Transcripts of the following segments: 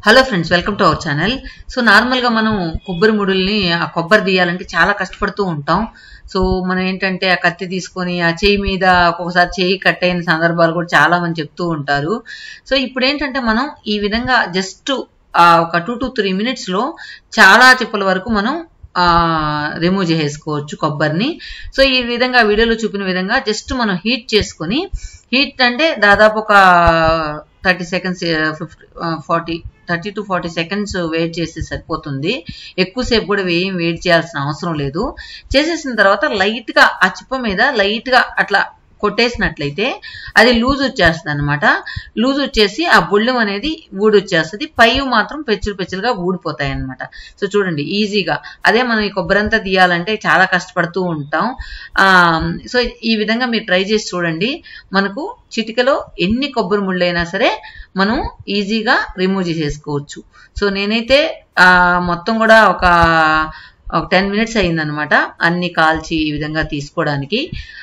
hello friends welcome to our channel so నార్మల్గా మనం కొబ్బరి ముడుల్ని ఆ కొబ్బరి తీయాలంటే చాలా కష్టపడుతూ ఉంటాం సో మనం ఏంటంటే ఆ కత్తి తీసుకొని ఆ చేయి మీద ఒక్కొక్కసారి చేయి కట్ అయిన సందర్భాలు కూడా చాలా మంది చెప్తూ ఉంటారు సో ఇప్పుడు ఏంటంటే మనం ఈ విధంగా జస్ట్ ఒక టూ టు త్రీ మినిట్స్లో చాలా చిప్పల వరకు మనం రిమూవ్ చేసేసుకోవచ్చు కొబ్బరిని సో ఈ విధంగా వీడియోలో చూపిన విధంగా జస్ట్ మనం హీట్ చేసుకొని హీట్ అంటే దాదాపు ఒక thirty seconds fifty forty thirty to forty seconds wait చేస్తే సరిపోతుంది ఎక్కువసేపు కూడా ఏం వెయిట్ చేయాల్సిన అవసరం లేదు చేసేసిన తర్వాత లైట్గా ఆ చిప్ప మీద లైట్గా అట్లా కొట్టేసినట్లయితే అది లూజ్ వచ్చేస్తుంది అనమాట లూజ్ వచ్చేసి ఆ బుళ్ళెం అనేది ఊడి వచ్చేస్తుంది పై మాత్రం పెచ్చులు పెచ్చులుగా ఊడిపోతాయి అనమాట సో చూడండి ఈజీగా అదే మనం ఈ కొబ్బరంతా తీయాలంటే చాలా కష్టపడుతూ ఉంటాం సో ఈ విధంగా మీరు ట్రై చేసి చూడండి మనకు చిటికలో ఎన్ని కొబ్బరి ముళ్ళైనా సరే మనం ఈజీగా రిమూవ్ చేసేసుకోవచ్చు సో నేనైతే మొత్తం కూడా ఒక ఒక టెన్ మినిట్స్ అయిందనమాట అన్ని కాల్చి ఈ విధంగా తీసుకోవడానికి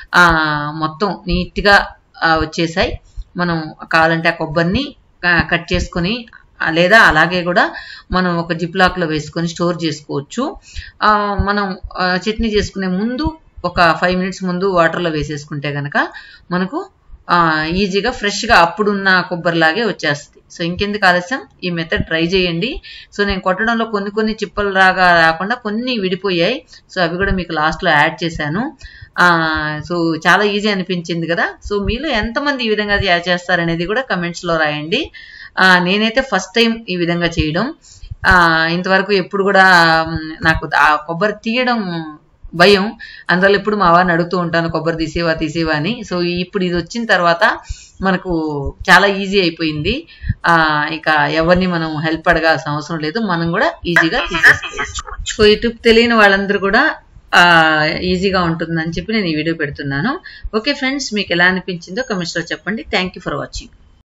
మొత్తం నీట్గా వచ్చేసాయి మనం కావాలంటే ఆ కొబ్బరిని కట్ చేసుకొని లేదా అలాగే కూడా మనం ఒక జిప్లాక్లో వేసుకొని స్టోర్ చేసుకోవచ్చు మనం చట్నీ చేసుకునే ముందు ఒక ఫైవ్ మినిట్స్ ముందు వాటర్లో వేసేసుకుంటే కనుక మనకు ఈజీగా ఫ్రెష్గా అప్పుడున్న కొబ్బరిలాగే వచ్చేస్తుంది సో ఇంకెందుకు ఆలస్యం ఈ మెథడ్ ట్రై చేయండి సో నేను కొట్టడంలో కొన్ని కొన్ని చిప్పలు రాగా రాకుండా కొన్ని విడిపోయాయి సో అవి కూడా మీకు లాస్ట్లో యాడ్ చేశాను సో చాలా ఈజీ అనిపించింది కదా సో మీలో ఎంతమంది ఈ విధంగా చేస్తారనేది కూడా కమెంట్స్లో రాయండి నేనైతే ఫస్ట్ టైం ఈ విధంగా చేయడం ఇంతవరకు ఎప్పుడు కూడా నాకు ఆ కొబ్బరి తీయడం భయం అందువల్ల ఇప్పుడు మా వారిని అడుగుతూ ఉంటాను కొబ్బరి తీసేవా తీసేవా అని సో ఇప్పుడు ఇది వచ్చిన తర్వాత మనకు చాలా ఈజీ అయిపోయింది ఇక ఎవరిని మనం హెల్ప్ అడగాల్సిన అవసరం లేదు మనం కూడా ఈజీగా తీసేసుకోవచ్చు సో యూట్యూబ్ తెలియని వాళ్ళందరూ కూడా ఈజీగా ఉంటుందని చెప్పి నేను ఈ వీడియో పెడుతున్నాను ఓకే ఫ్రెండ్స్ మీకు ఎలా అనిపించిందో కమెంట్స్లో చెప్పండి థ్యాంక్ ఫర్ వాచింగ్